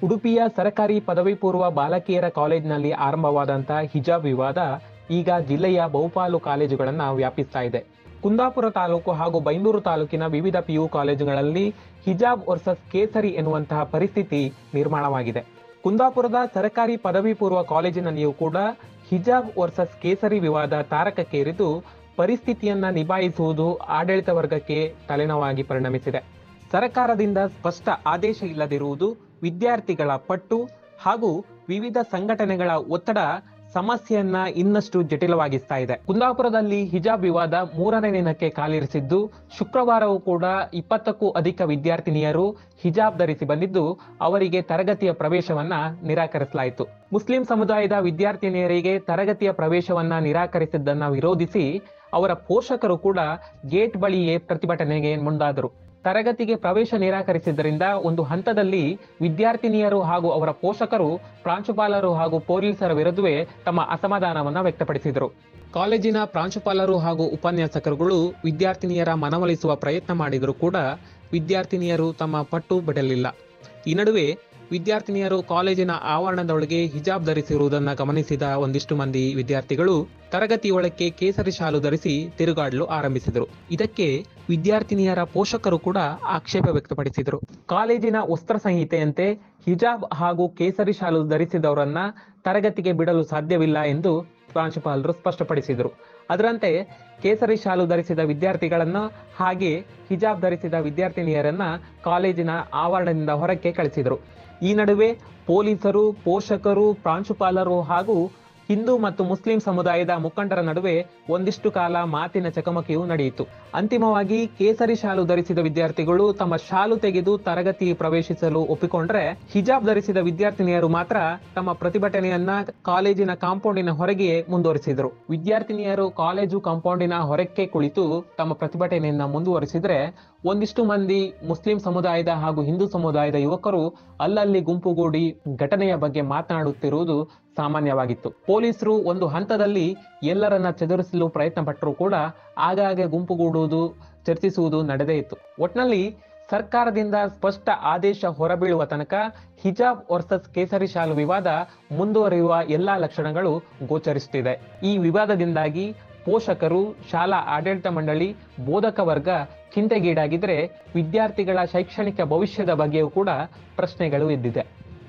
ಉಡುಪಿಯ ಸರಕಾರಿ ಪದವಿ ಪೂರ್ವ ಬಾಲಕಿಯರ ಕಾಲೇಜಿನಲ್ಲಿ ಆರಂಭವಾದಂತಹ ಹಿಜಾಬ್ ವಿವಾದ ಈಗ ಜಿಲ್ಲೆಯ ಬಹುಪಾಲು ಕಾಲೇಜುಗಳನ್ನ ವ್ಯಾಪಿಸ್ತಾ ಇದೆ ಕುಂದಾಪುರ ತಾಲೂಕು ಹಾಗೂ ಬೈಂದೂರು ತಾಲೂಕಿನ ವಿವಿಧ ಪಿಯು ಕಾಲೇಜುಗಳಲ್ಲಿ ಹಿಜಾಬ್ ವರ್ಸಸ್ ಕೇಸರಿ ಎನ್ನುವಂತಹ ಪರಿಸ್ಥಿತಿ ನಿರ್ಮಾಣವಾಗಿದೆ ಕುಂದಾಪುರದ ಸರಕಾರಿ ಪದವಿ ಪೂರ್ವ ಕಾಲೇಜಿನಲ್ಲಿಯೂ ಕೂಡ ಹಿಜಾಬ್ ವರ್ಸಸ್ ಕೇಸರಿ ವಿವಾದ ತಾರಕಕ್ಕೇರಿದ್ದು ಪರಿಸ್ಥಿತಿಯನ್ನ ನಿಭಾಯಿಸುವುದು ಆಡಳಿತ ವರ್ಗಕ್ಕೆ ತಲೆನೋವಾಗಿ ಪರಿಣಮಿಸಿದೆ ಸರ್ಕಾರದಿಂದ ಸ್ಪಷ್ಟ ಆದೇಶ ಇಲ್ಲದಿರುವುದು ವಿದ್ಯಾರ್ಥಿಗಳ ಪಟ್ಟು ಹಾಗೂ ವಿವಿಧ ಸಂಘಟನೆಗಳ ಒತ್ತಡ ಸಮಸ್ಯೆಯನ್ನ ಇನ್ನಷ್ಟು ಜಟಿಲವಾಗಿಸ್ತಾ ಇದೆ ಕುಂದಾಪುರದಲ್ಲಿ ಹಿಜಾಬ್ ವಿವಾದ ಮೂರನೇ ದಿನಕ್ಕೆ ಕಾಲಿರಿಸಿದ್ದು ಶುಕ್ರವಾರವೂ ಕೂಡ ಇಪ್ಪತ್ತಕ್ಕೂ ಅಧಿಕ ವಿದ್ಯಾರ್ಥಿನಿಯರು ಹಿಜಾಬ್ ಧರಿಸಿ ಬಂದಿದ್ದು ಅವರಿಗೆ ತರಗತಿಯ ಪ್ರವೇಶವನ್ನ ನಿರಾಕರಿಸಲಾಯಿತು ಮುಸ್ಲಿಂ ಸಮುದಾಯದ ವಿದ್ಯಾರ್ಥಿನಿಯರಿಗೆ ತರಗತಿಯ ಪ್ರವೇಶವನ್ನ ನಿರಾಕರಿಸಿದ್ದನ್ನ ವಿರೋಧಿಸಿ ಅವರ ಪೋಷಕರು ಕೂಡ ಗೇಟ್ ಬಳಿಯೇ ಪ್ರತಿಭಟನೆಗೆ ಮುಂದಾದರು ತರಗತಿಗೆ ಪ್ರವೇಶ ನಿರಾಕರಿಸಿದ್ದರಿಂದ ಒಂದು ಹಂತದಲ್ಲಿ ವಿದ್ಯಾರ್ಥಿನಿಯರು ಹಾಗೂ ಅವರ ಪೋಷಕರು ಪ್ರಾಂಶುಪಾಲರು ಹಾಗೂ ಪೊಲೀಸರ ವಿರುದ್ಧವೇ ತಮ್ಮ ಅಸಮಾಧಾನವನ್ನ ವ್ಯಕ್ತಪಡಿಸಿದರು ಕಾಲೇಜಿನ ಪ್ರಾಂಶುಪಾಲರು ಹಾಗೂ ಉಪನ್ಯಾಸಕರುಗಳು ವಿದ್ಯಾರ್ಥಿನಿಯರ ಮನವೊಲಿಸುವ ಪ್ರಯತ್ನ ಮಾಡಿದರೂ ಕೂಡ ವಿದ್ಯಾರ್ಥಿನಿಯರು ತಮ್ಮ ಪಟ್ಟು ಬಿಡಲಿಲ್ಲ ಈ ನಡುವೆ ವಿದ್ಯಾರ್ಥಿನಿಯರು ಕಾಲೇಜಿನ ಆವರಣದೊಳಗೆ ಹಿಜಾಬ್ ಧರಿಸಿರುವುದನ್ನು ಗಮನಿಸಿದ ಒಂದಿಷ್ಟು ಮಂದಿ ವಿದ್ಯಾರ್ಥಿಗಳು ತರಗತಿಯೊಳಕ್ಕೆ ಕೇಸರಿ ಶಾಲು ಧರಿಸಿ ತಿರುಗಾಡಲು ಆರಂಭಿಸಿದರು ಇದಕ್ಕೆ ವಿದ್ಯಾರ್ಥಿನಿಯರ ಪೋಷಕರು ಕೂಡ ಆಕ್ಷೇಪ ವ್ಯಕ್ತಪಡಿಸಿದರು ಕಾಲೇಜಿನ ವಸ್ತ್ರ ಸಂಹಿತೆಯಂತೆ ಹಿಜಾಬ್ ಹಾಗೂ ಕೇಸರಿ ಶಾಲು ಧರಿಸಿದವರನ್ನ ತರಗತಿಗೆ ಬಿಡಲು ಸಾಧ್ಯವಿಲ್ಲ ಎಂದು ಪ್ರಾಂಶುಪಾಲರು ಸ್ಪಷ್ಟಪಡಿಸಿದರು ಅದರಂತೆ ಕೇಸರಿ ಶಾಲು ಧರಿಸಿದ ವಿದ್ಯಾರ್ಥಿಗಳನ್ನ ಹಾಗೆ ಹಿಜಾಬ್ ಧರಿಸಿದ ವಿದ್ಯಾರ್ಥಿನಿಯರನ್ನ ಕಾಲೇಜಿನ ಆವರಣದಿಂದ ಹೊರಕ್ಕೆ ಕಳಿಸಿದರು ಈ ನಡುವೆ ಪೊಲೀಸರು ಪೋಷಕರು ಪ್ರಾಂಶುಪಾಲರು ಹಾಗೂ ಹಿಂದೂ ಮತ್ತು ಮುಸ್ಲಿಂ ಸಮುದಾಯದ ಮುಖಂಡರ ನಡುವೆ ಒಂದಿಷ್ಟು ಕಾಲ ಮಾತಿನ ಚಕಮಕಿಯು ನಡೆಯಿತು ಅಂತಿಮವಾಗಿ ಕೇಸರಿ ಶಾಲು ಧರಿಸಿದ ವಿದ್ಯಾರ್ಥಿಗಳು ತಮ್ಮ ಶಾಲು ತೆಗೆದು ತರಗತಿ ಪ್ರವೇಶಿಸಲು ಒಪ್ಪಿಕೊಂಡ್ರೆ ಹಿಜಾಬ್ ಧರಿಸಿದ ವಿದ್ಯಾರ್ಥಿನಿಯರು ಮಾತ್ರ ತಮ್ಮ ಪ್ರತಿಭಟನೆಯನ್ನ ಕಾಲೇಜಿನ ಕಾಂಪೌಂಡಿನ ಹೊರಗೆಯೇ ಮುಂದುವರಿಸಿದರು ವಿದ್ಯಾರ್ಥಿನಿಯರು ಕಾಲೇಜು ಕಾಂಪೌಂಡಿನ ಹೊರಕ್ಕೆ ಕುಳಿತು ತಮ್ಮ ಪ್ರತಿಭಟನೆಯನ್ನ ಮುಂದುವರಿಸಿದ್ರೆ ಒಂದಿಷ್ಟು ಮಂದಿ ಮುಸ್ಲಿಂ ಸಮುದಾಯದ ಹಾಗೂ ಹಿಂದೂ ಸಮುದಾಯದ ಯುವಕರು ಅಲ್ಲಲ್ಲಿ ಗುಂಪುಗೂಡಿ ಘಟನೆಯ ಬಗ್ಗೆ ಮಾತನಾಡುತ್ತಿರುವುದು ಸಾಮಾನ್ಯವಾಗಿತ್ತು ಪೊಲೀಸರು ಒಂದು ಹಂತದಲ್ಲಿ ಎಲ್ಲರನ್ನ ಚದುರಿಸಲು ಪ್ರಯತ್ನ ಪಟ್ಟರೂ ಕೂಡ ಆಗಾಗ್ಗೆ ಗುಂಪುಗೂಡುವುದು ಚರ್ಚಿಸುವುದು ನಡೆದೇ ಇತ್ತು ಒಟ್ನಲ್ಲಿ ಸರ್ಕಾರದಿಂದ ಸ್ಪಷ್ಟ ಆದೇಶ ಹೊರಬೀಳುವ ತನಕ ಹಿಜಾಬ್ ವರ್ಸಸ್ ಕೇಸರಿ ಶಾಲು ವಿವಾದ ಮುಂದುವರಿಯುವ ಎಲ್ಲಾ ಲಕ್ಷಣಗಳು ಗೋಚರಿಸುತ್ತಿದೆ ಈ ವಿವಾದದಿಂದಾಗಿ ಪೋಷಕರು ಶಾಲಾ ಆಡಳಿತ ಮಂಡಳಿ ಬೋಧಕ ವರ್ಗ ಚಿಂತೆಗೀಡಾಗಿದ್ರೆ ವಿದ್ಯಾರ್ಥಿಗಳ ಶೈಕ್ಷಣಿಕ ಭವಿಷ್ಯದ ಬಗ್ಗೆಯೂ ಕೂಡ ಪ್ರಶ್ನೆಗಳು ಎದ್ದಿದೆ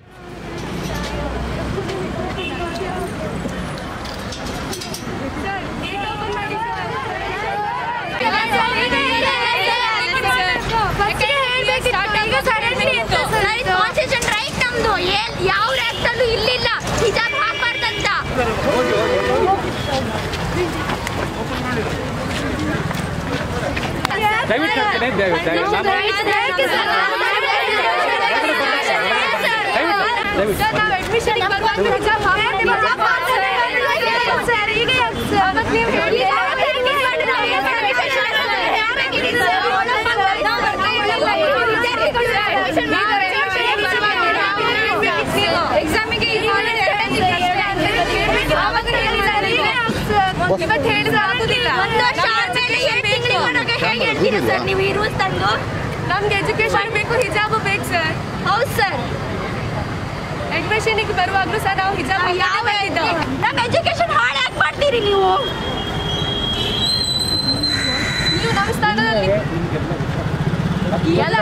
ಯಾವ ರಾಜ್ಯದಲ್ಲೂ ಇಲ್ಲಿಲ್ಲ ಹಿಜಾಬ್ ಹಾಕ್ಬಾರ್ದಂತ ದಯವಿಟ್ಟು ದಯವಿಟ್ಟು ದಯವಿಟ್ಟು ಇವತ್ತು ಹೇಳಿದ್ರೆ ಆಗುದಿಲ್ಲ ಒಂದು ವರ್ಷ ಆದ್ಮೇಲೆ ಏಳು ತಿಂಗಳಿಗೊಳಗೆ ಹೇಗೆ ಹೇಳ್ತೀರಾ ಸರ್ ನೀವು ಈ ರೂಲ್ಸ್ ತಂದು ನಮ್ಗೆ ಎಜುಕೇಶನ್ ಬೇಕು ಹಿಜಾಬು ಬೇಕು ಸರ್ ಹೌದು ಸರ್ ಅಡ್ಮಿಷನ್ಗೆ ಬರುವಾಗಲೂ ಸರ್ ನಾವು ಹಿಜಾಬ್ ಯಾವ ನಮ್ಮ ಎಜುಕೇಶನ್ ಹಾಳು ಯಾಕೆ ಮಾಡ್ತೀರಿ ನೀವು ನೀವು ನಮ್ಮ ಸ್ಥಾನದಲ್ಲಿ ಎಲ್ಲ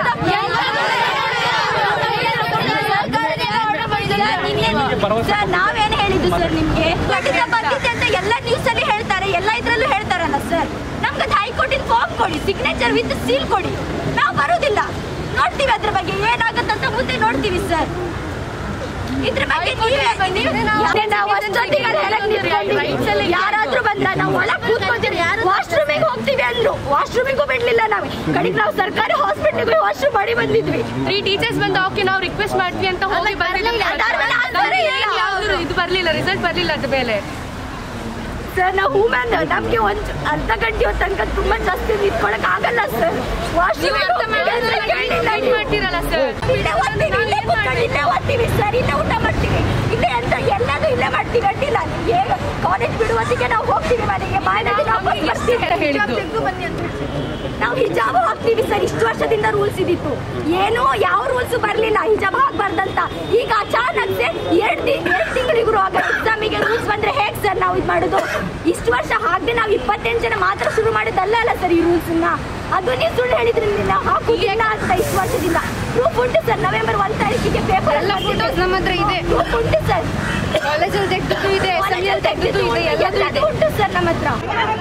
ಸರ್ ನಾವೇನ್ ಹೇಳಿದ್ದು ಸರ್ ನಿಮ್ಗೆ ಖಂಡಿತ ಬಂದಿದೆ ಅಂತ ಎಲ್ಲ ನ್ಯೂಸ್ ಅಲ್ಲಿ ಹೇಳ್ತಾರೆ ಎಲ್ಲ ಇದ್ರಲ್ಲೂ ಹೇಳ್ತಾರಲ್ಲ ಸರ್ ನಮ್ಗೆ ಅದು ಹೈಕೋರ್ಟಿನ ಫಾರ್ಮ್ ಕೊಡಿ ಸಿಗ್ನೇಚರ್ ವಿತ್ ಸೀಲ್ ಕೊಡಿ ನಾವು ಬರೋದಿಲ್ಲ ನೋಡ್ತೀವಿ ಅದ್ರ ಬಗ್ಗೆ ಏನಾಗುತ್ತಂತ ಮುಂದೆ ನೋಡ್ತೀವಿ ಸರ್ ಇದ್ರ ಬಗ್ಗೆ ನೀವೇ- ನೀವು- ಯಾಕೆ ನಾವು ಅಷ್ಟೊತ್ತಿಗೆ ಅಲ್ಲಿ ಹೇಳಕ್ ನಿಂತ್ಕೊಂಡಿವಿ? ಯಾರಾದ್ರೂ ಬಂದ್ರ ನಾವು ಒಳಗ್ ಕೂತ್ಕೊಂತೀವಿ ವಾಶ್ರೂಮಿಗೆ ಹೋಗ್ತೀವಿ ಅಂದ್ರು ವಾಶ್ರೂಮಿಗೂ ಬಿಡ್ಲಿಲ್ಲ ನಾವು ಕಡೆಗೆ ನಾವು ಸರ್ಕಾರಿ ಹಾಸ್ಪಿಟಲ್ಗೆ ವಾಶ್ರೂಮ್ ಮಾಡಿ ಬಂದಿದ್ವಿ ತ್ರೀ ಟೀಚರ್ಸ್ ಬಂದು ಓಕೆ ನಾವು ರಿಕ್ವೆಸ್ಟ್ ಮಾಡ್ತೀವಿ ಅಂತ ಹೋಗಿ ಬರ್ಲಿಲ್ಲ ಅದಾದ್ಮೇಲೆ answer ಏ ಇಲ್ಲ. ಯಾವ್ದು ಇದು ಬರ್ಲಿಲ್ಲ ರಿಸಲ್ಟ್ ಬರ್ಲಿಲ್ಲ ಅದ್ರ ಮೇಲೆ ಸರ್ ನಾವು ಹೂಮ್ಯಾನ್ ನಮ್ಗೆ ಒಂದ್ ಅರ್ಧ ಗಂಟೆ ಹೊತ್ತು ತನಕ ತುಂಬಾ ಜಾಸ್ತಿ ನಿಂತ್ಕೊಳಕ್ ಆಗಲ್ಲ ಸರ್ ನೀವು ಅರ್ಥ ಮಾಡ್ಲಿಲ್ಲ, ಮಾಡ್ತೀರಲ್ಲ ಸರ್ ಇಲ್ಲೇ ಓದ್ತೀವಿ ಇಲ್ಲೇ ಕೂತ್ಕೊಂಡು ಇಲ್ಲೇ ಓದ್ತೀವಿ ಸರ್ ಇಲ್ಲೇ ಊಟ ಮಾಡ್ತೀವಿ ಇಲ್ಲೇ ಎಂತ ಎಲ್ಲದೂ ಇಲ್ಲೇ ಮಾಡ್ತೀವಿ ಅಡ್ಡಿಲ್ಲ ನಿಮ್ಗೆ ಕಾಲೇಜ್ ಬಿಡುವತ್ತಿಗೆ ನಾವು ಹೋಗ್ತೀವಿ ಮನೆಗೆ ಮನೆಗೆ ನಾವು ಬರ್ತೀವಿ ಹೇಳಿದ್ದು. ನಾವು ಹಿಜಾಬ್ ಹಾಕ್ತೀವಿ ಸರ್ ಇಷ್ಟು ವರ್ಷದಿಂದ ರೂಲ್ಸ್ ಇದ್ದಿತ್ತು ಏನು ಯಾವ ರೂಲ್ಸ್ ಬರ್ಲಿಲ್ಲ ಹಿಜಾಬ್ ಹಾಕ್ಬಾರ್ದಂತ ಈಗ ಅಚಾನಕ್ ಎರಡ್ ಎರಡ್ ತಿಂಗಳಿಗೂ ಎಕ್ಸಾಮಿಗೆ ರೂಲ್ಸ್ ಬಂದ್ರೆ ಹೇಗ್ ಸರ್ ನಾವು ಇದು ಮಾಡೋದು ಇಷ್ಟು ವರ್ಷ ಹಾಗೆ ನಾವು ಇಪ್ಪತ್ತೆಂಟು ಜನ ಮಾತ್ರ ಶುರು ಮಾಡಿದ್ದಲ್ಲ ಅಲ್ಲ ಸರ್ ಈ ರೂಲ್ಸ್ ಅದು ನೀವು ಸುಳ್ಳು ಹೇಳಿದ್ರಿ ನಾವು ಹಾಕುದಿಲ್ಲ ಅಂತ ಇಷ್ಟು ವರ್ಷದಿಂದ ಪ್ರೂಫ್ ಉಂಟು ಸರ್ ನವೆಂಬರ್ ಒಂದ್ ತಾರೀಕಿಗೆ ಪೇಪರ್ ಎಲ್ಲ photos ನಮ್ಮ ಹತ್ರ ಇದೆ. ಪ್ರೂಫ್ ಉಂಟು ಸರ್ ಕಾಲೇಜಲ್ಲಿ ತೆಗ್ದಿದ್ದು ಇದೆ ಸೆಮಿಯಲ್ಲಿ ತೆಗ್ದಿದ್ದು ಇದೆ ಎಲ್ಲದೂ ಇದೆ ಉಂಟು ಸರ್ ನಮ್ಮ ಹತ್ರ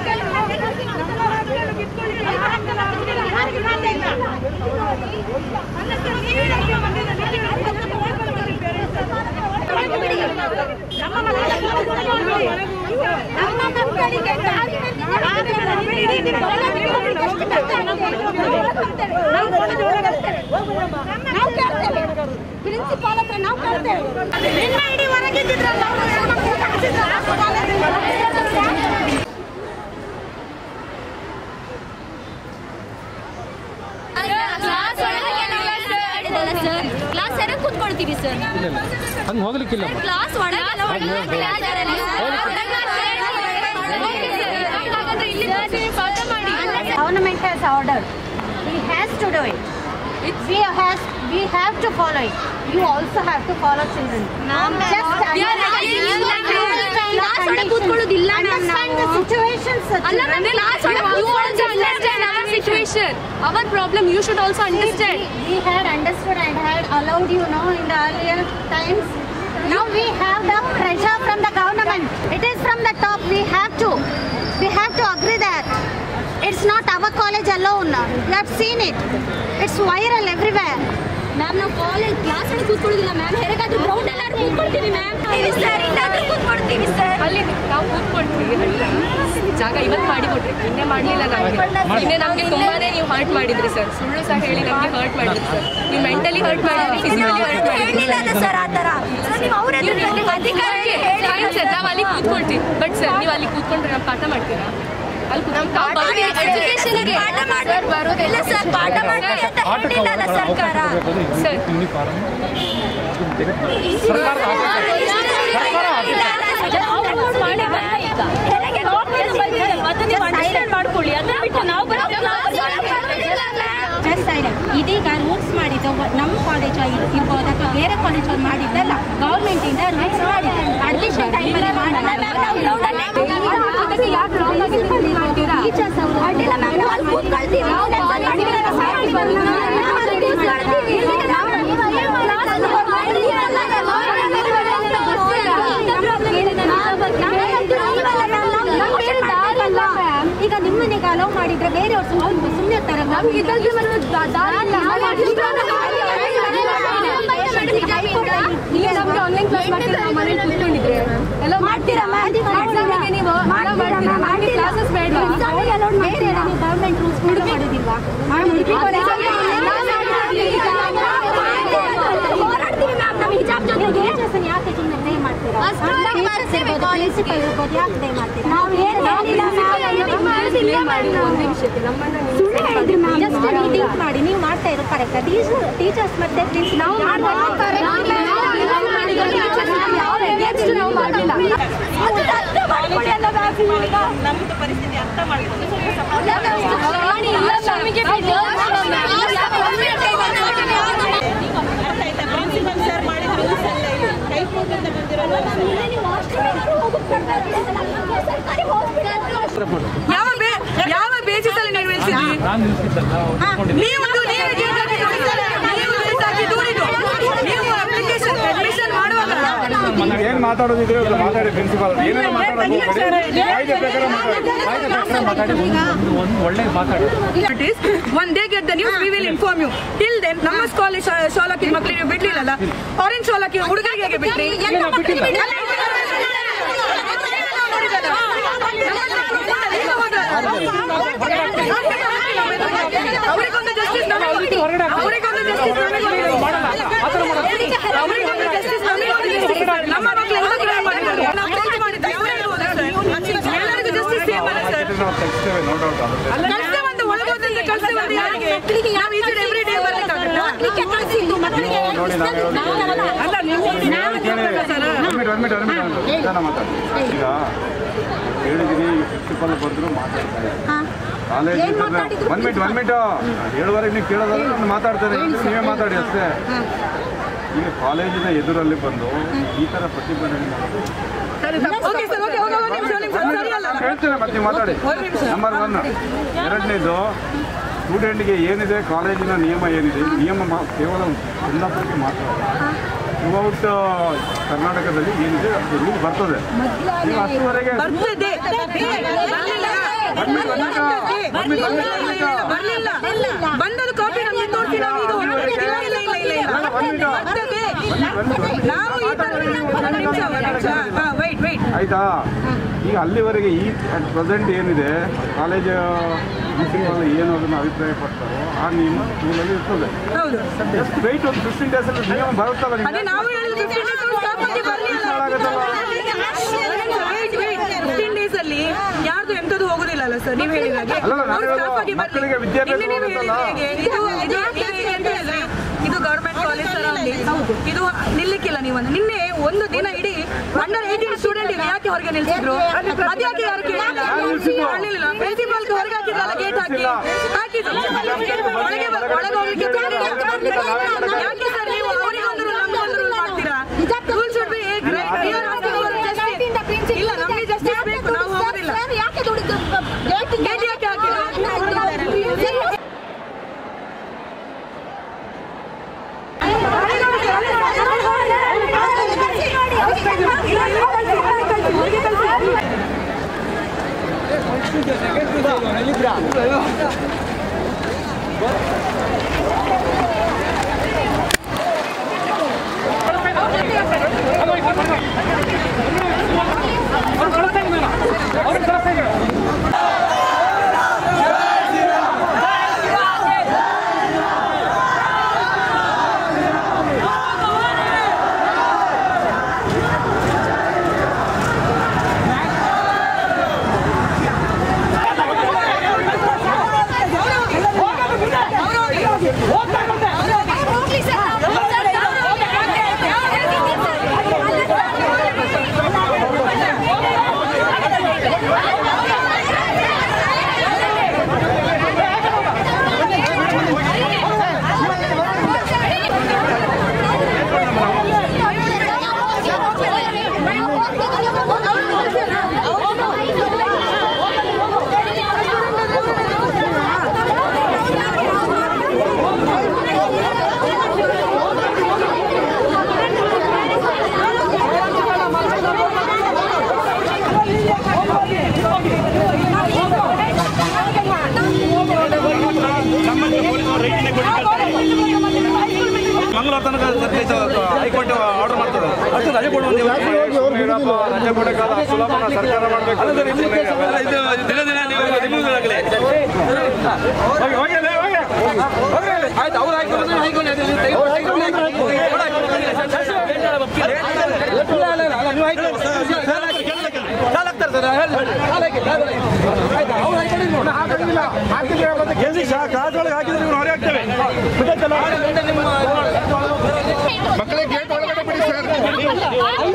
ನಮ್ಮ ಮಕ್ಕಳಿಗೆ ನಾವು ಕೇಳ್ತೇವೆ ಪ್ರಿನ್ಸಿಪಾಲ್ ಹತ್ರ ನಾವು ಕೇಳ್ತೇವೆ ನಿನ್ನ ಇಡೀ ಹೊರಗಿದ್ದಿದ್ರಲ್ಲ ಅವ್ರು ನಮ್ಗೆ ಊಟ ಹಾಕಿದ್ರಲ್ಲ? ಕ್ಲಾಸ್ ಸರಿಯಾಗಿ ಕೂತ್ಕೊಳ್ತೀವಿ ಸರ್ ಹಂಗೆ ಹೋಗ್ಲಿಕ್ಕಿಲ್ಲ class Government has ordered. He has to do it. we has we have to follow it. You also have to follow children. Just understand, ಕೂತ್ಕೊಳ್ಳೋದಿಲ್ಲ understand the situations. ಅಲ್ಲ children. Ma'am class You also understand our situation. Our problem you should also understand. We, we had understood and had allowed you know in the earlier times. Now we have the pressure from the government. It is from the top. We have to. We have to agree that it's not our college alone. You have seen it. It's viral everywhere. Ma'am ನಾವು college class ಅಲ್ಲಿ ಕೂತ್ಕೊಳ್ಳೋದಿಲ್ಲ ma'am ಹೇಗಾದ್ರೂ ground ಎಲ್ಲಾದ್ರೂ ಕೂತ್ಕೊಳ್ತೀವಿ ma'am sir ಇಲ್ಲಾದ್ರೂ ಕೂತ್ಕೊಳ್ತೀವಿ sir ಅಲ್ಲಿ ನಾವು ಕೂತ್ಕೊಳ್ತೀವಿ ಅಲ್ಲಿ ಜಾಗ ಇವತ್ತು ಮಾಡಿ ಕೊಟ್ರಿ ನಿನ್ನೆ ಮಾಡಲಿಲ್ಲ ನಮಗೆ ನಿನ್ನೆ ನಮಗೆ ತುಂಬಾನೇ ನೀವು ಹರ್ಟ್ ಮಾಡಿದ್ರಿ ಸರ್ ಸುಳ್ಳು ಸಹ ಹೇಳಿ ನಮಗೆ ಹರ್ಟ್ ಮಾಡಿದ್ರಿ ಸರ್ ನೀವು ಮೆಂಟಲಿ ಹರ್ಟ್ ಮಾಡಿದ್ರಿ ಫಿಸಿಕಲಿ ಹರ್ಟ್ ಹೇಳಿಲ್ಲ ಮಾಡಿದ್ರಿ ಸರ್ ಆ ಥರ ಸರ್ ನೀವು ಅವ್ರ ಎದುರು ಅಧಿಕಾರ ಫೈನ್ ಸರ್ ನಾವು ಅಲ್ಲಿ ಕೂತ್ಕೊಳ್ತೀವಿ ಬಟ್ ಸರ್ ನೀವು ಅಲ್ಲಿ ಕೂತ್ಕೊಂಡ್ರೆ ನಾವು ಪಾಠ ಮಾಡ್ತೀರಾ ಅಲ್ಲಿ ಕೂತ್ಕೊಂಡು ಎಜುಕೇಶನ್ಗೆ ಪಾಠ ಮಾಡಿ ಇಲ್ಲ ಸರ್ ಪಾಠ ಮಾಡಿ ಅಂತ ಹೇಳಿಲ್ಲ ಅಲ್ಲ ಸರ್ಕಾರ ಸರ್ ಯೂನಿಫಾರ್ಮ್ ಮಾಡ್ಕೊಳ್ಳಿ ಅದನ್ನ ಬಿಟ್ಟು ನಾವು ಇದೀಗ ರೂಲ್ಸ್ ಮಾಡಿದ್ದು ನಮ್ಮ ಕಾಲೇಜ್ ಇರ್ಬೋದು ಅಥವಾ ಬೇರೆ ಕಾಲೇಜ್ ಮಾಡಿದ್ದಲ್ಲ ಗೌರ್ಮೆಂಟ್ ಇಂದ ರೂಲ್ಸ್ ಮಾಡಿ ಅಡ್ಮಿಷನ್ ಟೈಮಲ್ಲಿ ಟೀಚರ್ಸ್ ಅವರು ಅಡ್ಡಿಲ್ಲ ಮ್ಯಾಮ್ ನಾವು ಅಲ್ಲಿ ಕೂತ್ಕೊಳ್ತೀವಿ ಈಗ ನಿಮ್ಮನೆಗೆ ಅಲೋ ಮಾಡಿದ್ರೆ ಬೇರೆಯವ್ರು ಸುಮ್ಮನೆ ಸುಮ್ಮನೆ ಇರ್ತಾರೆ ನಮ್ಗೆ ಇದ್ರಲ್ಲಿ ಇಲ್ಲಿ ನಮ್ಗೆ ಆನ್ಲೈನ್ ಕ್ಲಾಸ್ ಮಾಡ್ತೀರಾ ನಾವು ಮನೇಲಿ ಕೂತ್ಕೊಂಡಿದ್ರೆ ಎಲ್ಲ ಮಾಡ್ತೀರಾ ಮ್ಯಾಮ್ ಎಕ್ಸಾಮಿಗೆ ನೀವು ಮಾಡೋ ಮಾಡ್ತೀರಾ ನಮಗೆ ಕ್ಲಾಸಸ್ ಬೇಡ ಗೌರ್ಮೆಂಟ್ ರೂಲ್ಸ್ ಫಾಲೋ ಮಾಡೋದಿಲ್ವಾ ಹೋರಾಡ್ತೀವಿ ಮ್ಯಾಮ್ ನಮ್ಮ ಹಿಜಾಬ್ ಜೊತೆಗೆ ಟೀಚರ್ಸ್ ಯಾಕೆ ಸುಮ್ಮನೆ ದಯ ಮಾಡ್ತೀರಾ ಅಷ್ಟ್ರವರೆಗೆ ಮಾಡ್ತೀವಿ ಪ್ರಿನ್ಸಿಪಲ್ ಇರ್ಬೋದು ಯಾಕೆ ದಯ ಮಾಡ್ತೀರಾ ನಾವು ಏನು ಹೇಳಿಲ್ಲ ಮ್ಯಾಮ್ ಮಾಡಿ ಒಂದು ನಿಮಿಷಕ್ಕೆ ನಮ್ಮನ್ನ ನೀವು ಸುಳ್ಳು ಹೇಳಿದ್ರಿ ಮ್ಯಾಮ್ ಜಸ್ಟ್ ನೀವು ಥಿಂಕ್ ಮಾಡಿ ನೀವು ಮಾಡ್ತಾ ಇರೋ ಕರೆಕ್ಟ್ ಟೀಚರ್ಸ್ ಮತ್ತೆ ಪ್ರಿನ್ಸಿಪಲ್ ನೆಕ್ಸ್ಟ್ ನಾವು ಮಾಡಲಿಲ್ಲ ಅದು ಅರ್ಥ ಮಾಡ್ಕೊಳ್ಳಿ ಅಲ್ಲ ಮ್ಯಾಮ್ ಈಗ ನಮ್ದು ಪರಿಸ್ಥಿತಿ ಅರ್ಥ ಮಾಡ್ಕೊಂಡು ನಮಗೆ ಅರ್ಥ ಆಯ್ತಾ ಪ್ರಿನ್ಸಿಪಲ್ ಸರ್ ಮಾಡಿದ ರೂಲ್ಸ್ ಎಲ್ಲ ಇದು ಕೈ ಕೂತಂತ ಬಂದಿರೋದು ಸರ್ಕಾರಿ ಹಾಸ್ಪಿಟಲ್ ಯಾವ ಬೇ- ಯಾವ ಬೇಸಿಸ್ ಅಲ್ಲಿ ನಿರ್ವಹಿಸಿದ್ವಿ ನಾನು ನಿಲ್ಸಿದ್ದಲ್ಲ ಅವ್ರು ಇಟ್ಕೊಂಡಿದ್ದು. ನೀವು ನೀವು ನೀವು ಲೇಟಾಗಿ ದೂರಿದ್ದು ನೀವು ಅಪ್ಲಿಕೇಶನ್ ಅಡ್ಮಿಷನ್ ಮಾಡುವಾಗ ಏನ್ ಮಾತಾಡೋದಿದೆ ಅದು ಮಾತಾಡಿ ಪ್ರಿನ್ಸಿಪಾಲ್ ಏನೇನೋ ಮಾತಾಡೋದು ಬೇಡಿ. ಕಾಯ್ದೆ ಪ್ರಕಾರ ಮಾತಾಡಿ ಕಾಯ್ದೆ ಪ್ರಕಾರ ಮಾತಾಡಿ ಒಂದು ಒಂದು ಒಳ್ಳೆ ಮಾತಾಡಿ one day get the news we will inform you till then ನಮ್ಮ ಕಾಲೇಜ್ ಶಾಲಾಕಿ ಮಕ್ಕಳಿಗೆ ಬಿಡ್ಲಿಲ್ಲಲ್ಲ ಆರೆಂಜ್ ಶಾಲಾಕಿ ಹುಡುಗರಿಗೆ ಹೇಗೆ ಬಿಟ್ರಿ ಅವರಿಗೊಂದು ಜಸ್ಟಿಸ್ ಅವರಿಗೊಂದು ಜಸ್ಟಿಸ್ ಅವರಿಗೊಂದು ಜಸ್ಟಿಸ್ ನಮ್ಮ ಮಕ್ಕಳು ಎಂತ ಕ್ರೈಮ್ ಮಾಡಿದ್ದಾರೆ ನಾವು change ಮಾಡಿದ್ವಿ. ಇವ್ರು ಹೇಳ್ಬೋದಾ ಸರ್? ಎಲ್ಲರಿಗೂ ಜಸ್ಟಿಸ್ ಸೇಮ್ ಅಲ್ಲ ಸರ್ ನಾವು ತೆಗಿಸ್ತೇವೆ ನೋ ಡೌಟ್ ಆಗುತ್ತೆ ಕಳ್ಸೆ ಒಂದು ಒಳಗೋದಂತೆ ಕಳ್ಸೆ ಒಂದು ಯಾರಿಗೆ ನಾವು ಈ ಸೈಡ್ ಎವ್ರಿ ಡೇ ಬರ್ಲಿಕ್ಕಾಗತ್ತಾ ನೋಡಿ ನಾನು ಹೇಳೋದು ಅಲ್ಲ ನೀವು ಕೇಳಿ ಕೇಳಿ one minute one minute one minute ನಿಧಾನ ಮಾತಾಡಿ ಈಗ ಹೇಳಿದೀನಿ ಪ್ರಿನ್ಸಿಪಲ್ ಬಂದ್ರು ಮಾತಾಡ್ತಾರೆ college one minute one minute ಹೇಳುವರೆಗೆ ನೀವು ಕೇಳೋದಾದ್ರೆ ನಾನು ಮಾತಾಡ್ತಾರೆ ನೀವೇ ಮಾತಾಡಿ ಅಷ್ಟೇ ಈಗ ಕಾಲೇಜಿನ ಎದುರಲ್ಲಿ ಬಂದು ಈ ಥರ ಪ್ರತಿಭಟನೆ ಮಾಡೋದು ಓಕೆ ಸರ್ ಓಕೆ ಓಕೆ ಒಂದು ನಿಮಿಷ ಒಂದು ನಿಮಿಷ ಸರಿ ಅಲ್ಲ ನಾನು ಹೇಳ್ತೇನೆ ಮತ್ತೆ ನೀವು ಮಾತಾಡಿ ಒಂದು ನಿಮಿಷ ನಂಬರ್ ಒನ್ ಎರಡನೇದು ಸ್ಟೂಡೆಂಟ್ಗೆ ಏನಿದೆ ಕಾಲೇಜಿನ ನಿಯಮ ಏನಿದೆ ಈ ನಿಯಮ ಮಾ- ಕೇವಲ ಕುಂದಾಪುರಕ್ಕೆ ಮಾತ್ರ ಥ್ರೂಔಟ್ ಕರ್ನಾಟಕದಲ್ಲಿ ಏನಿದೆ ಅದು ರೂಲ್ ಬರ್ತದೆ ನೀವು ಅಷ್ಟುವರೆಗೆ ಬರ್ತಿದೆ ಬರ್ಲಿಲ್ಲ ಬರ್ಲಿಲ್ಲ ಬಂದದ ಕಾಪಿ ನಮ್ಗೆ ತೋರಿಸಿ ನಾವು ಈಗ ಇಲ್ಲ ಇಲ್ಲ ಇಲ್ಲ ಇಲ್ಲ ಇಲ್ಲ ಬರ್ತದೆ ನಾವು ಈ ತರ ಒಂದು ನಿಮಿಷ ಒಂದು ನಿಮಿಷ ಹಾ ವೈಟ್ ವೈಟ್ ಆಯ್ತಾ ಈಗ ಅಲ್ಲಿವರೆಗೆ ಈ ಅಟ್ ಪ್ರೆಸೆಂಟ್ ಏನಿದೆ ಕಾಲೇಜ್ ಪ್ರಿನ್ಸಿಪಾಲ್ ಏನು ಅದನ್ನು ಅಭಿಪ್ರಾಯ ಪಡ್ತಾರೋ ಆ ನಿಯಮ ರೂಲಲ್ಲಿ ಇರ್ತದೆ ಹೌದು ಜಸ್ಟ್ ವೆಯ್ಟ್ ಒಂದು ಫಿಫ್ಟೀನ್ ಡೇಸ್ ಅಲ್ಲಿ ನಿಯಮ ಬರುತ್ತಲ್ಲ ಅದೇ ನಿಮ್ಗೆ ನಾವು ಹೇಳಿದ ಫಿಫ್ಟೀನ್ ಡೇಸ್ ಕಾಪಾಗಿ ಫಿಫ್ಟೀನ್ ಡೇಸ್ ಅಲ್ಲಿ ಯಾರ್ದು ಎಂತದ್ದು ಹೋಗುದಿಲ್ಲ ಅಲ್ಲ ಸರ್ ನೀವು ಹೇಳಿದಾಗೆ ಅಲ್ಲಲ್ಲ, ನಾನು ಅವ್ರು ಹೇಳೋದು staff ಆಗಿ ಬರ್ಲಿ. ಮಕ್ಕಳಿಗೆ ವಿದ್ಯಾಭ್ಯಾಸ ನಿನ್ನೆ ನೀವು ಹೋಗುತ್ತಲ್ಲ? ಹೇಳಿದ ಹಾಗೆ ಇದು ಇದು ಇದು ಎಂತ ಹೇಳಿದ್ರೆ, ಇದು ಗವರ್ಮೆಂಟ್ ಕಾಲೇಜ್ ಹೌದು ಇದು ನಿಲ್ಲಿಕ್ಕಿಲ್ಲ ನೀವು ಅಂದ್ರೆ. ನಿನ್ನೆ ಒಂದು ದಿನ ಇಡೀ ಅಂಡರ್ ಏಯ್ಟೀನ್ ಸ್ಟೂಡೆಂಟ್ ಯಾಕೆ ಹೊರಗೆ ನಿಲ್ಸಿದ್ರು ಅದ್ಯಾಕೆ ಯಾರು ಕೇಳಿಲ್ಲ ಅಲ್ಲಿಲ್ಲ ಪ್ರಿನ್ಸಿಪಾಲ್ ಹೊರಗೆ ಹಾಕಿದ್ರಲ್ಲ ಗೇಟ್ ಹಾಕಿ ಹಾಕಿದ್ರು ಒಳಗೆ ಬರ್- ಒಳಗೆ ಹೋಗ್ಲಿಕ್ಕೆ ಬಿಡ್ಲಿಲ್ಲ. ಯಾಕೆ ಸರ್ ನೀವು ಅವರಿಗೊಂದು rule, ನಮ್ಗೊಂದು rule ಮಾಡ್ತೀರಾ ರೂಲ್ ಶುಡ್ ಬಿ ಇಲ್ಲ ನಮಗೆ ಜಸ್ಟಿಸ್ ಬೇಕು ನಾವು ಹೋಗೋದಿಲ್ಲ ಯಾಕೆ ದುಡಿದು ಗೇಟ್ ಯಾಕೆ ಹಾಕಿದ್ರು ಮಂಗಳವಾರ ತನಕ ಹೈಕೋರ್ಟ್ ಆರ್ಡರ್ ಮಾಡ್ತಾರೆ ಅಷ್ಟು ರಜೆ ಕೊಡುವಂತ ಏನಪ್ಪ, ರಜೆ ಕೊಡಕ್ಕಾಗಲ್ಲ, ಸುಲಭನ ಸರ್ಕಾರ ಮಾಡ್ಬೇಕು ದಿನ ದಿನ ನೀವು ನಿಮ್ಮದಾಗಲಿ ಆಯ್ತು ಅವ್ರು ಹಾಕೊಂಡು ಹೈಕೋರ್ಟ್ ಕಾಜೊಳಗೆ ಹಾಕಿದ್ರೆ ನೀವು ಹೊರೆ ಆಗ್ತೇವೆ ಮಕ್ಕಳಿಗೆ ಗೇಟ್ ಒಳಗಡೆ ಬಿಡಿ ಸರ್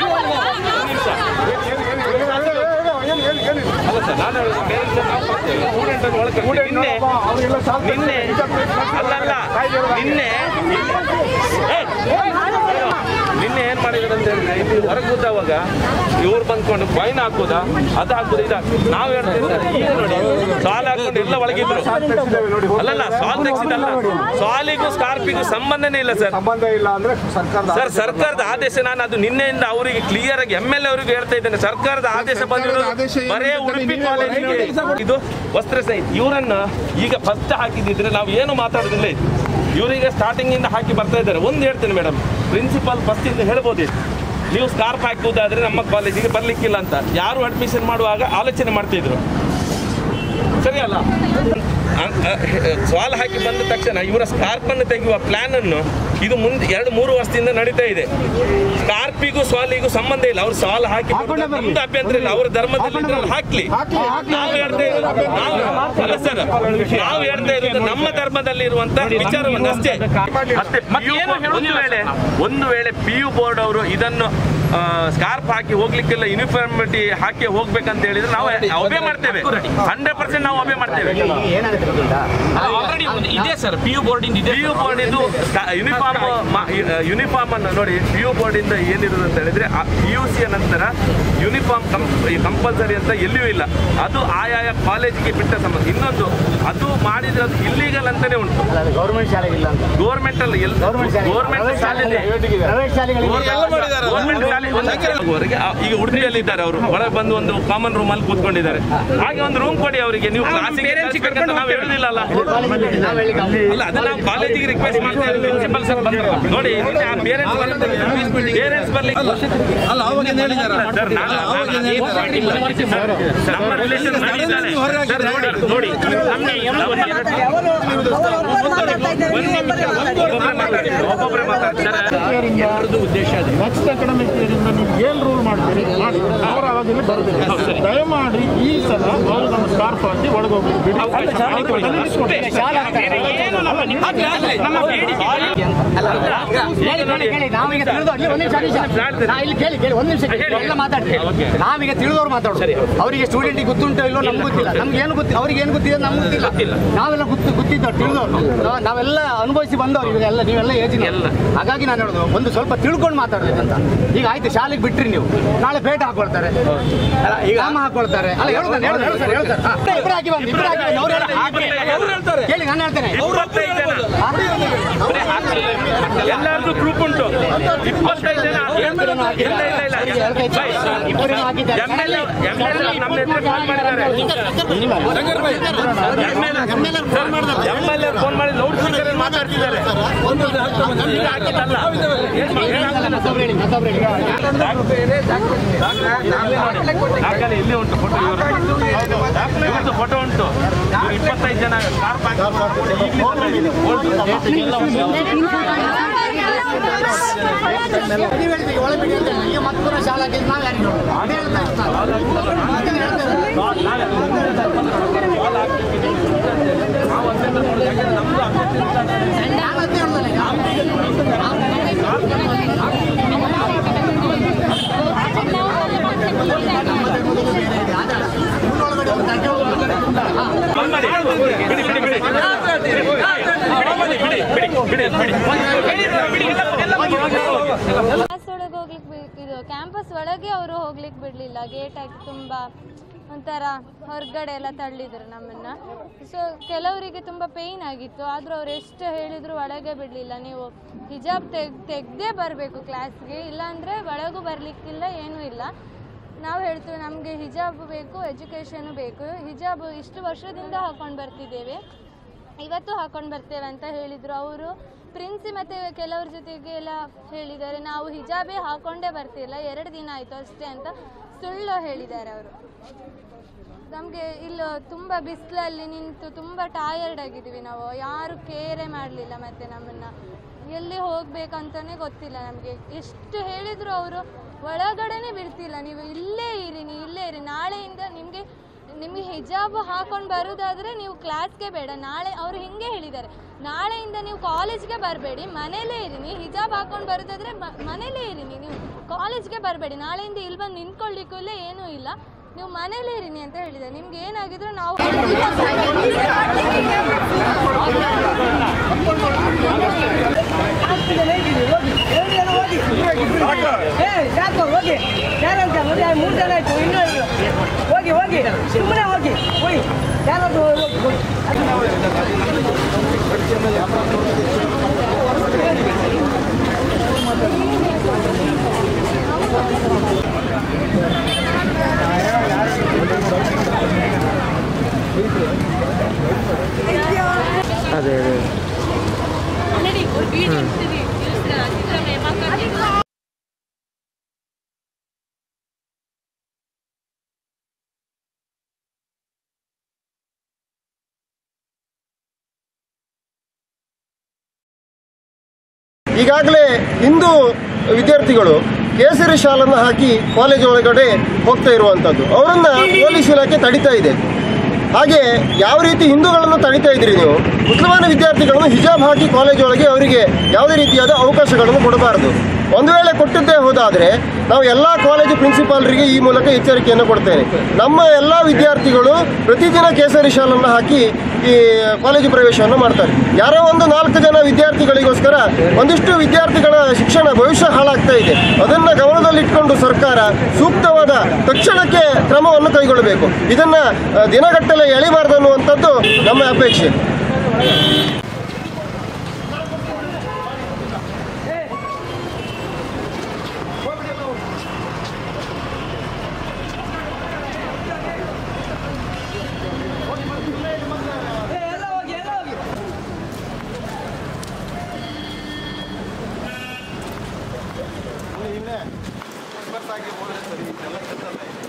ನಿನ್ನೆ ನಿನ್ನೆ ಅಲ್ಲಲ್ಲ ನಿನ್ನೆ ಏ, ನಿನ್ನೆ ಏನ್ ಮಾಡಿದ್ರು ಅಂತ ಹೇಳಿದ್ರೆ ಇಲ್ಲಿ ಹೊರಗೆ ಕೂತಾವಾಗ ಇವ್ರು ಬಂದ್ಕೊಂಡು ಫೈನ್ ಹಾಕುದಾ ಅದು ಹಾಕುದು ಇದು ನಾವು ಹೇಳ್ತಿದ್ರೆ ಈಗ ನೋಡಿ ಸಾಲ ಹಾಕೊಂಡು ಎಲ್ಲ ಒಳಗಿದ್ರು ಅಲ್ಲಲ್ಲ ಸಾಲ್ ತೆಗ್ಸಿದಲ್ಲ ಸಾಲಿಗೂ ಸ್ಕಾರ್ಪಿಗೂ ಸಂಬಂಧನೇ ಇಲ್ಲ ಸರ್ ಸಂಬಂಧ ಇಲ್ಲ ಅಂದ್ರೆ ಸರ್ಕಾರದ ಸರ್ ಸರ್ಕಾರದ ಆದೇಶ ನಾನು ಅದು ನಿನ್ನೆಯಿಂದ ಅವರಿಗೆ ಕ್ಲಿಯರ್ ಆಗಿ ಎಮ್ ಎಲ್ ಎ ಅವರಿಗೆ ಹೇಳ್ತಾ ಇದ್ದೇನೆ ಸರ್ಕಾರದ ಆದೇಶ ಬಂದಿರೋದು ಬರೇ ಉಡುಪಿ ಕಾಲೇಜಿಗೆ ಇದು ವಸ್ತ್ರ ಸಹಿತ ಇವರನ್ನ ಈಗ ಫಸ್ಟ್ ಹಾಕಿದಿದ್ರೆ ನಾವು ಏನು ಮಾತಾಡೋದಿಲ್ಲ ಇದು. ಇವರಿಗೆ ಸ್ಟಾರ್ಟಿಂಗ್ ಇಂದ ಹಾಕಿ ಬರ್ತಾ ಇದ್ದಾರೆ ಒಂದು ಹೇಳ್ತೇನೆ ಮೇಡಮ್ ಪ್ರಿನ್ಸಿಪಾಲ್ ಫಸ್ಟ್ ಇಂದ ಹೇಳ್ಬೋದಿತ್ತು ನೀವು ಸ್ಕಾರ್ಪ್ ಹಾಕುವುದಾದ್ರೆ ನಮ್ಮ ಕಾಲೇಜಿಗೆ ಬರ್ಲಿಕ್ಕಿಲ್ಲ ಅಂತ ಯಾರು ಅಡ್ಮಿಷನ್ ಮಾಡುವಾಗ ಆಲೋಚನೆ ಮಾಡ್ತಿದ್ರು ಸರಿ ಅಲ್ಲ ಅ- ಅ- ಸಾಲ ಹಾಕಿ ಬಂದ ತಕ್ಷಣ ಇವರ ಸ್ಕಾರ್ಪನ್ನು ತೆಗೆಯುವ ಪ್ಲಾನ್ ಅನ್ನು ಇದು ಮುಂದೆ ಎರಡು ಮೂರು ವರ್ಷದಿಂದ ನಡೀತಾ ಇದೆ ಸ್ಕಾರ್ಪಿಗೂ ಸಾಲಿಗೂ ಸಂಬಂಧ ಇಲ್ಲ ಅವ್ರು ಸಾಲ ಹಾಕಿ ಬರೋದು ನಮ್ದು ಅಭ್ಯಂತರ ಇಲ್ಲ ಅವರ ಧರ್ಮದಲ್ಲಿ ಇದ್ರಲ್ಲಿ ಹಾಕ್ಲಿ ನಾವು ಹೇಳ್ತಾ ಇರೋದು ನಾವು ಅಲ್ಲ ಸರ್ ನಾವು ಹೇಳ್ತಾ ಇರೋದು ನಮ್ಮ ಧರ್ಮದಲ್ಲಿ ಇರುವಂತ ವಿಚಾರವನ್ನು ಅಷ್ಟೇ ಅಷ್ಟೇ ಏನು ಒಂದು ವೇಳೆ ಒಂದು ವೇಳೆ ಪಿ ಯು ಬೋರ್ಡ್ ಅವರು ಇದನ್ನು ಸ್ಕಾರ್ಪ್ ಹಾಕಿ ಹೋಗ್ಲಿಕ್ಕೆಲ್ಲ ಯೂನಿಫಾರ್ಮಿಟಿ ಹಾಕಿ ಹೋಗ್ಬೇಕಂತ ಹೇಳಿದ್ರೆ ನಾವು ಒಬೆ ಮಾಡ್ತೇವೆ ಹಂಡ್ರೆಡ್ ಪರ್ಸೆಂಟ್ ನಾವು ಒಬೆ ಮಾಡ್ತೇವೆ ಆಲ್ರೆಡಿ ಇದೆ ಸರ್ ಪಿ ಯು ಬೋರ್ಡ್ ಇದೆ ಪಿ ಯು ಬೋರ್ಡ್ ಇದು ಯೂನಿಫಾರ್ಮ್ ಯೂನಿಫಾರ್ಮ್ ಅನ್ನು ನೋಡಿ ಪಿ ಯು ಬೋರ್ಡ್ ಇಂದ ಏನಿರೋದು ಅಂತ ಹೇಳಿದ್ರೆ ಪಿ ಯು ಸಿಯ ನಂತರ ಯೂನಿಫಾರ್ಮ್ ಕಂಪಲ್ಸರಿ ಅಂತ ಎಲ್ಲಿಯೂ ಇಲ್ಲ ಅದು ಆಯಾಯ ಕಾಲೇಜಿಗೆ ಬಿಟ್ಟ ಸಂಬಂಧ ಇನ್ನೊಂದು ಅದು ಮಾಡಿದ್ರೆ ಅದು ಇಲ್ಲಿಗಲ್ ಅಂತಾನೆ ಉಂಟು ಗೌರ್ಮೆಂಟ್ ಶಾಲೆಗೆ ಇಲ್ಲ ಅಂತ ಗೌರ್ಮೆಂಟ್ ಅಲ್ಲಿ Government ಶಾಲೆ. ಗೌರ್ಮೆಂಟ್ ಶಾಲೆ ಪ್ರೈವೇಟ್ ಶಾಲೆಗಳಿಗೆ ಗೌರ್ಮೆಂಟ್ ಶಾಲೆ ಅವರಿಗೆ ಈಗ ಉಡುಪಿಯಲ್ಲಿ ಇದ್ದಾರೆ ಅವರು ಒಳಗೆ ಬಂದು ಒಂದು ಕಾಮನ್ ರೂಮ್ ಅಲ್ಲಿ ಕೂತ್ಕೊಂಡಿದ್ದಾರೆ ಹಾಗೆ ಒಂದು ರೂಮ್ ಕೊಡಿ ಅವರಿಗೆ ನೀವು ಕ್ಲಾಸಿಗೆ ಕರ್ಕೊಂಡು ನಾವು ಹೇಳುದಿಲ್ಲ ಅಲ್ಲ ಅಲ್ಲ ಅದು ನಾವು ಕಾಲೇಜಿಗೆ ರಿಕ್ವೆಸ್ಟ್ ಮಾಡ್ತಾ ಇದ್ದೀವಿ ಪ್ರಿನ್ಸಿಪಲ್ ಸರ್ ಬಂದ್ರಲ್ಲ ನೋಡಿ ನಿನ್ನೆ ಆ ಪೇರೆಂಟ್ಸ್ ಪೇರೆಂಟ್ಸ್ ಬರ್ಲಿಕ್ಕೆ ಅಲ್ಲ ಅವಾಗ ಹೇಳಿದಾರ ಸರ್ ನಾನು ಸರ್, ನಮ್ಮ ರಿಲೇಷನ್ ಮಾಡಿದ್ದಾರೆ ಸರ್ ನೋಡಿ ನೋಡಿ ನಮ್ಗೆ ಒಬ್ಬೊಬ್ಬರೇ ಮಾತಾಡಿ ಒಬ್ಬೊಬ್ಬರೇ ಮಾತಾಡ್ತಾರೆ ಯಾರ್ದು ಉದ್ದೇಶ ಇದೆ ನೆಕ್ಸ್ಟ್ ಅಕಾಡೆಮಿಕ್ ಇಯರ್ ಇಂದ ನೀವು ಏನ್ ರೂಲ್ ಮಾಡ್ತೀರಿ ಮಾಡಿ ಅವ್ರು ಅವಾಗ ಇಲ್ಲಿ ಬರ್ತಾರೆ ದಯಮಾಡಿ ಈ ಸಲ ಅವ್ರು ನಮ್ಮ ಸ್ಕಾರ್ಫ್ ಹಾಕಿ ಒಳಗೋಗಿ ಬಿಡಿ ನಾವೀಗ ತಿಳಿದು ಅಲ್ಲಿ ಒಂದು ನಿಮಿಷ ನಿಮಿಷ ನಾ ಇಲ್ಲಿ ಕೇಳಿ ಕೇಳಿ ಒಂದು ನಿಮಿಷ ಕೇಳಿ ಎಲ್ಲ ಮಾತಾಡ್ತೀವಿ ನಾವೀಗ ತಿಳಿದವ್ರು ಮಾತಾಡೋದು ಅವರಿಗೆ ಸ್ಟೂಡೆಂಟಿಗೆ ಗೊತ್ತುಂಟೋ ಇಲ್ಲೋ ನಮ್ಗೆ ಗೊತ್ತಿಲ್ಲ ನಮ್ಗೆ ಏನು ಗೊತ್ತಿ ಅವ್ರಿಗೆ ಏನು ಗೊತ್ತಿದೆ ನಮ್ಗೆ ಗೊತ್ತಿಲ್ಲ ನಾವೆಲ್ಲ ಗೊತ್ತು ಗೊತ್ತಿದ್ದವ್ರು ತಿಳಿದವ್ರು ನಾವ್- ನಾವೆಲ್ಲ ಅನುಭವಿಸಿ ಬಂದವ್ರು ಇವೆಲ್ಲ ನೀವೆಲ್ಲ ಏಜಿನ ಹಾಗಾಗಿ ನಾನು ಹೇಳೋದು ಒಂದು ಸ್ವಲ್ಪ ತಿಳ್ಕೊಂಡು ಮಾತಾಡ್ಬೇಕಂತ ಈಗ ಆಯ್ತು ಶಾಲೆಗೆ ಬಿಟ್ರಿ ನೀವು ನಾಳೆ ಪೇಟ ಹಾಕೊಳ್ತಾರೆ ಅಲ್ಲ, ಈಗ ನಾಮ ಹಾಕೊಳ್ತಾರೆ ಅಲ್ಲ ಹೇಳು ನಾನು ಹೇಳು ಹೇಳು ಸರ್ ಹೇಳು ಸರ್ ಹಾ, ಇಬ್ರು ಹಾಕಿ ಬಂದು ಇಬ್ರು ಹಾಕಿ ಬಂದು ಅವ್ರು ಹೇಳ್ತಾರೆ ಕೇಳಿ ನಾನು ಹೇಳ್ತೇನೆ ಇಪ್ಪತ್ತೈದು ಜನ ಎಲ್ಲರದ್ದು ಗ್ರೂಪ್ ಉಂಟು ಇಪ್ಪತ್ತೈದು ಜನ ಇಲ್ಲ ಇಲ್ಲ ಇಲ್ಲ ಇಬ್ಬರನ್ನು ಹಾಕಿದ್ದಾರೆ ಎಮ್ ಎಲ್ ಎಮ್ ಎಲ್ ನಮ್ಮ ಹೆಸರು ಕಾಲ್ ಮಾಡಿದ್ದಾರೆ ಎಮ್ ಎಲ್ ಎ ಫೋನ್ ಮಾಡಿ ಲೌಡ್ ಸ್ಪೀಕರ್ ಮಾತಾಡ್ತಿದ್ದಾರೆ ಈಗ ಹಾಕಿದ್ದಲ್ಲ. ಮತ್ತೊಬ್ರು ಹೇಳಿ ಮತ್ತೊಬ್ರು ಹೇಳಿ ದಾಖಲೆ ಇಲ್ಲೇ ಉಂಟು ಫೋಟೋ ಇವ್ರದ್ದು ಫೋಟೋ ಉಂಟು ಇವ್ರು ಇಪ್ಪತ್ತೈದು ಜನ ಕಾರ್ ನೀವು ಹೇಳ್ತೀವಿ ಒಳ ಬಿಡಿ ಅಂತ ಹೇಳಿ. ಈಗ ಮತ್ತೆ ಪುನಃ ಶಾಲಾ ಹಾಕಿದ್ರೆ ನಾವು ಯಾರಿಗೆ ನೋಡೋದು? ಅದೇ ಹೇಳ್ತಾ ಇರ್ತಾರೆ. ಅದನ್ನೇ ಹೇಳ್ತಾ ಇರೋದು. ನಾನು ಅದೇ ಹೇಳ್ದಲ್ಲ ಈಗ. ಊರೊಳಗಡೆ ಒಂದು ಅಡ್ಡ ಹೋಗ್ಬೇಕು. ಬಿಡಿ ಬಿಡಿ ಬಿಡಿ ಕ್ಲಾಸ್ ಒಳಗೆ ಹೋಗ್ಲಿಕ್ಕೆ ಬಿ- ಇದು ಕ್ಯಾಂಪಸ್ ಒಳಗೆ ಅವರು ಹೋಗ್ಲಿಕ್ಕೆ ಬಿಡಲಿಲ್ಲ ಗೇಟ್ ಹಾಕಿ ತುಂಬ ಒಂಥರ ಹೊರಗಡೆ ಎಲ್ಲ ತಳ್ಳಿದ್ರು ನಮ್ಮನ್ನ ಸೊ ಕೆಲವರಿಗೆ ತುಂಬ ಪೇಯ್ನ್ ಆಗಿತ್ತು ಆದರೂ ಅವ್ರು ಎಷ್ಟು ಹೇಳಿದ್ರು ಒಳಗೆ ಬಿಡಲಿಲ್ಲ ನೀವು ಹಿಜಾಬ್ ತೆಗ್ ತೆಗ್ದೇ ಬರಬೇಕು ಕ್ಲಾಸ್ಗೆ ಇಲ್ಲಾಂದರೆ ಒಳಗೂ ಬರಲಿಕ್ಕಿಲ್ಲ ಏನೂ ಇಲ್ಲ ನಾವು ಹೇಳ್ತೀವಿ ನಮಗೆ ಹಿಜಾಬ್ ಬೇಕು ಎಜುಕೇಷನು ಬೇಕು ಹಿಜಾಬ್ ಇಷ್ಟು ವರ್ಷದಿಂದ ಹಾಕೊಂಡು ಬರ್ತಿದ್ದೇವೆ ಇವತ್ತು ಹಾಕೊಂಡು ಬರ್ತೇವೆ ಅಂತ ಹೇಳಿದರು ಅವರು ಪ್ರಿನ್ಸಿ ಮತ್ತು ಕೆಲವ್ರ ಜೊತೆಗೆ ಎಲ್ಲ ಹೇಳಿದ್ದಾರೆ ನಾವು ಹಿಜಾಬೇ ಹಾಕೊಂಡೇ ಬರ್ತಿಲ್ಲ ಎರಡು ದಿನ ಆಯಿತು ಅಷ್ಟೇ ಅಂತ ಸುಳ್ಳು ಹೇಳಿದ್ದಾರೆ ಅವರು ನಮಗೆ ಇಲ್ಲಿ ತುಂಬ ಬಿಸಿಲಲ್ಲಿ ನಿಂತು ತುಂಬ ಟಯರ್ಡ್ ಆಗಿದ್ದೀವಿ ನಾವು ಯಾರು ಕೇರೇ ಮಾಡಲಿಲ್ಲ ಮತ್ತು ನಮ್ಮನ್ನು ಎಲ್ಲಿ ಹೋಗ್ಬೇಕಂತಲೇ ಗೊತ್ತಿಲ್ಲ ನಮಗೆ ಎಷ್ಟು ಹೇಳಿದರೂ ಅವರು ಒಳಗಡೆನೇ ಬಿಡ್ತಿಲ್ಲ ನೀವು ಇಲ್ಲೇ ಇರಿ ನೀವು ಇಲ್ಲೇ ಇರಿ ನಾಳೆಯಿಂದ ನಿಮಗೆ ನಿಮಗೆ ಹಿಜಾಬ್ ಹಾಕೊಂಡು ಬರೋದಾದರೆ ನೀವು ಕ್ಲಾಸ್ಗೆ ಬೇಡ ನಾಳೆ ಅವರು ಹಿಂಗೆ ಹೇಳಿದ್ದಾರೆ ನಾಳೆಯಿಂದ ನೀವು ಕಾಲೇಜ್ಗೆ ಬರಬೇಡಿ ಮನೇಲೇ ಇರಿ ಹಿಜಾಬ್ ಹಾಕೊಂಡು ಬರೋದಾದರೆ ಮ ಮನೇಲೇ ಇರಿ ನೀವು ಕಾಲೇಜ್ಗೆ ಬರಬೇಡಿ ನಾಳೆಯಿಂದ ಇಲ್ಲಿ ಬಂದು ನಿಂತ್ಕೊಳ್ಳಿಕ್ಕೂ ಇಲ್ಲ ಏನೂ ಇಲ್ಲ ನೀವು ಮನೇಲೇ ಇರಿನಿ ಅಂತ ಹೇಳಿದ್ದಾರೆ ನಿಮ್ಗೆ ಏನಾಗಿದ್ರು ನಾವು ಹೋಗಿ ಯಾರಂತ ನೋಡಿ ಮೂರು ಜನ ಆಯ್ತು ಇನ್ನೂ ಇಲ್ಲ. ಹೋಗಿ ಹೋಗಿ ಸುಮ್ಮನೆ ಹೋಗಿ ಹೋಗಿ ಯಾರಾದ್ರು ಹೋಗಿ ಹೋಗಿ ಅದೇ ಅದೇ ನಡಿ ವಿಡಿಯೋ ಇಡ್ತೀವಿ ಸಿದ್ದರಾಮಯ್ಯ ಮಕ್ಕಳು ಈಗಾಗಲೇ ಹಿಂದೂ ವಿದ್ಯಾರ್ಥಿಗಳು ಕೇಸರಿ ಶಾಲನ್ನು ಹಾಕಿ ಕಾಲೇಜ್ ಒಳಗಡೆ ಹೋಗ್ತಾ ಇರುವಂಥದ್ದು ಅವರನ್ನ ಪೊಲೀಸ್ ಇಲಾಖೆ ತಡಿತಾ ಇದೆ ಹಾಗೆ ಯಾವ ರೀತಿ ಹಿಂದೂಗಳನ್ನು ತಡಿತಾ ಇದ್ರಿ ನೀವು ಮುಸಲ್ಮಾನ ವಿದ್ಯಾರ್ಥಿಗಳನ್ನು ಹಿಜಾಬ್ ಹಾಕಿ ಕಾಲೇಜ್ ಒಳಗೆ ಅವರಿಗೆ ಯಾವುದೇ ರೀತಿಯಾದ ಅವಕಾಶಗಳನ್ನು ಕೊಡಬಾರದು ಒಂದು ವೇಳೆ ಕೊಟ್ಟಿದ್ದೇ ಹೋದಾದರೆ ನಾವು ಎಲ್ಲ ಕಾಲೇಜು ಪ್ರಿನ್ಸಿಪಾಲ್ರಿಗೆ ಈ ಮೂಲಕ ಎಚ್ಚರಿಕೆಯನ್ನು ಕೊಡ್ತೇನೆ ನಮ್ಮ ಎಲ್ಲ ವಿದ್ಯಾರ್ಥಿಗಳು ಪ್ರತಿದಿನ ಕೇಸರಿ ಶಾಲನ್ನು ಹಾಕಿ ಈ ಕಾಲೇಜು ಪ್ರವೇಶವನ್ನು ಮಾಡ್ತಾರೆ ಯಾರೋ ಒಂದು ನಾಲ್ಕು ಜನ ವಿದ್ಯಾರ್ಥಿಗಳಿಗೋಸ್ಕರ ಒಂದಿಷ್ಟು ವಿದ್ಯಾರ್ಥಿಗಳ ಶಿಕ್ಷಣ ಭವಿಷ್ಯ ಹಾಳಾಗ್ತಾ ಇದೆ ಅದನ್ನ ಗಮನದಲ್ಲಿಟ್ಕೊಂಡು ಸರ್ಕಾರ ಸೂಕ್ತವಾದ ತಕ್ಷಣಕ್ಕೆ ಕ್ರಮವನ್ನು ಕೈಗೊಳ್ಳಬೇಕು ಇದನ್ನ ಆ, ದಿನಗಟ್ಟಲೆ ಎಳಿಬಾರ್ದು ಅನ್ನುವಂಥದ್ದು ನಮ್ಮ ಅಪೇಕ್ಷೆ ಆಗಿ ಹೋದ್ರೆ ಸರಿ ಎಲ್ಲ ಕೆಲಸ